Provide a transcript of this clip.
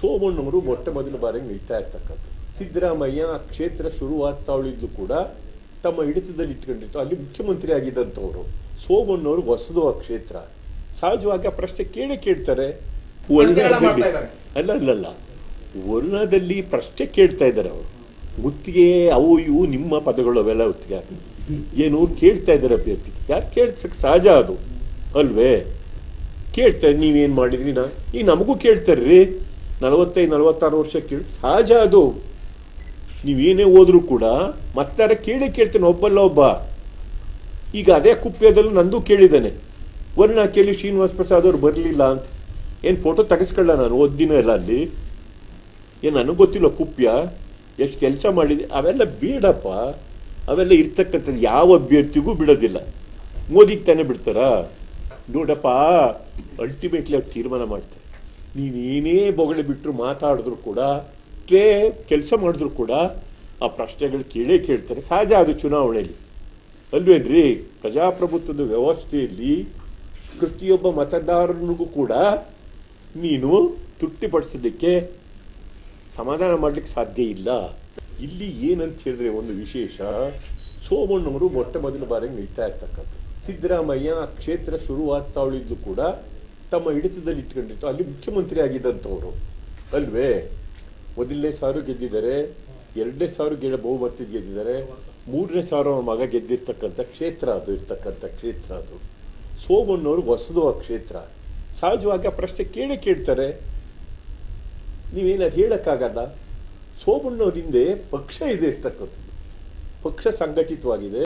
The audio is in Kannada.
ಸೋಮಣ್ಣವರು ಮೊಟ್ಟ ಮೊದಲ ಬಾರಿಗೆ ನಿಲ್ತಾ ಇರ್ತಕ್ಕಂಥ ಸಿದ್ದರಾಮಯ್ಯ ಆ ಕ್ಷೇತ್ರ ಶುರುವಾಗ್ತಾವಳಿದ್ದು ಕೂಡ ತಮ್ಮ ಹಿಡಿತದಲ್ಲಿ ಇಟ್ಕೊಂಡಿತ್ತು ಅಲ್ಲಿ ಮುಖ್ಯಮಂತ್ರಿ ಆಗಿದ್ದಂಥವ್ರು ಸೋಮಣ್ಣವರು ಹೊಸದು ಆ ಕ್ಷೇತ್ರ ಸಹಜವಾಗಿ ಆ ಪ್ರಶ್ನೆ ಕೇಳೇ ಕೇಳ್ತಾರೆ ಪ್ರಶ್ನೆಗಳನ್ನ ವರ್ಣದಲ್ಲಿ ಮಾಡ್ತಾ ಇದ್ದಾರೆ. ಅಲ್ಲ ಅಲ್ಲಲ್ಲ ವರ್ಣದಲ್ಲಿ ಪ್ರಶ್ನೆ ಕೇಳ್ತಾ ಇದ್ದಾರೆ ಅವರು ಗುತ್ತಿಗೆ ಅವು ಇವು ನಿಮ್ಮ ಪದಗಳು ಅವೆಲ್ಲ ಹೊತ್ತಿಗೆ ಹಾಕಿ ಏನು ಕೇಳ್ತಾ ಇದ್ದಾರೆ ಅಭ್ಯರ್ಥಿ ಯಾರು ಕೇಳ್ಸಕ್ ಸಹಜ ಅದು ಅಲ್ವೇ ಕೇಳ್ತಾರೆ ನೀವೇನ್ ಮಾಡಿದ್ರಿ ನಾ ಈಗ ನಮಗೂ ಕೇಳ್ತಾರ್ರಿ ನಲವತ್ತೈದು ನಲವತ್ತಾರು ವರ್ಷ ಕೇಳಿ ಸಹಜ ಅದು ನೀವೇನೇ ಹೋದ್ರೂ ಕೂಡ ಮತ್ತಾರ ಕೇಳಿ ಕೇಳ್ತೇನೆ ಒಬ್ಬಲ್ಲ ಒಬ್ಬ ಈಗ ಅದೇ ಕುಪ್ಪೆದಲ್ಲೂ ನಂದು ಕೇಳಿದ್ದಾನೆ ವರ್ಣ ಕೇಳಿ ಶ್ರೀನಿವಾಸ್ ಪ್ರಸಾದ್ ಅವ್ರು ಬರಲಿಲ್ಲ ಅಂತ ಏನು ಫೋಟೋ ತೆಗೆಸ್ಕೊಳ್ಳ ನಾನು ಓದಿನ ಎಲ್ಲ ಅಲ್ಲಿ ಏನು ನನಗೆ ಗೊತ್ತಿಲ್ಲ ಕುಪ್ಯ ಎಷ್ಟು ಕೆಲಸ ಮಾಡಿದೆ ಅವೆಲ್ಲ ಬೇಡಪ್ಪ ಅವೆಲ್ಲ ಇರ್ತಕ್ಕಂಥದ್ದು ಯಾವ ಅಭ್ಯರ್ಥಿಗೂ ಬಿಡೋದಿಲ್ಲ ಮೋದಿಗೆ ತಾನೇ ಬಿಡ್ತಾರಾ ನೋಡಪ್ಪ ಅಲ್ಟಿಮೇಟ್ಲಿ ಅವ್ರು ತೀರ್ಮಾನ ಮಾಡ್ತಾರೆ ನೀನೇನೇ ಬೊಗಳೆ ಬಿಟ್ಟರು ಮಾತಾಡಿದ್ರು ಕೂಡ ಕೇ ಕೆಲಸ ಮಾಡಿದ್ರು ಕೂಡ ಆ ಪ್ರಶ್ನೆಗಳು ಕೇಳೇ ಕೇಳ್ತಾರೆ ಸಹಜ ಅದು ಚುನಾವಣೆಯಲ್ಲಿ ಅಲ್ವೇನ್ರಿ ಪ್ರಜಾಪ್ರಭುತ್ವದ ವ್ಯವಸ್ಥೆಯಲ್ಲಿ ಪ್ರತಿಯೊಬ್ಬ ಮತದಾರನಿಗೂ ಕೂಡ ನೀನು ತೃಪ್ತಿಪಡಿಸೋದಕ್ಕೆ ಸಮಾಧಾನ ಮಾಡ್ಲಿಕ್ಕೆ ಸಾಧ್ಯ ಇಲ್ಲ ಇಲ್ಲಿ ಏನಂತ ಹೇಳಿದ್ರೆ ಒಂದು ವಿಶೇಷ ಸೋಮಣ್ಣವರು ಮೊಟ್ಟ ಮೊದಲ ಬಾರಿಗೆ ನಿಲ್ತಾ ಇರ್ತಕ್ಕಂಥ ಸಿದ್ದರಾಮಯ್ಯ ಆ ಕ್ಷೇತ್ರ ಶುರುವಾಗ್ತಾವಳಿದ್ದು ಕೂಡ ತಮ್ಮ ಹಿಡಿತದಲ್ಲಿ ಇಟ್ಕೊಂಡಿತ್ತು ಅಲ್ಲಿ ಮುಖ್ಯಮಂತ್ರಿ ಆಗಿದ್ದಂಥವ್ರು ಅಲ್ವೇ ಮೊದಲನೇ ಸಾವಿರ ಗೆದ್ದಿದ್ದಾರೆ ಎರಡನೇ ಸಾವಿರ ಗೆಡ ಬಹುಮತ ಗೆದ್ದಿದ್ದಾರೆ ಮೂರನೇ ಸಾವಿರ ಅವ್ರ ಮಗ ಗೆದ್ದಿರ್ತಕ್ಕಂಥ ಕ್ಷೇತ್ರ ಅದು ಇರ್ತಕ್ಕಂಥ ಕ್ಷೇತ್ರ ಅದು ಸೋಮಣ್ಣವರು ಹೊಸದು ಆ ಕ್ಷೇತ್ರ ಸಹಜವಾಗಿ ಆ ಪ್ರಶ್ನೆ ಕೇಳೇ ಕೇಳ್ತಾರೆ ನೀವೇನು ಅದು ಹೇಳಕ್ಕಾಗಲ್ಲ ಸೋಮಣ್ಣವ್ರ ಹಿಂದೆ ಪಕ್ಷ ಇದೆ ಇರ್ತಕ್ಕಂಥದ್ದು ಪಕ್ಷ ಸಂಘಟಿತವಾಗಿದೆ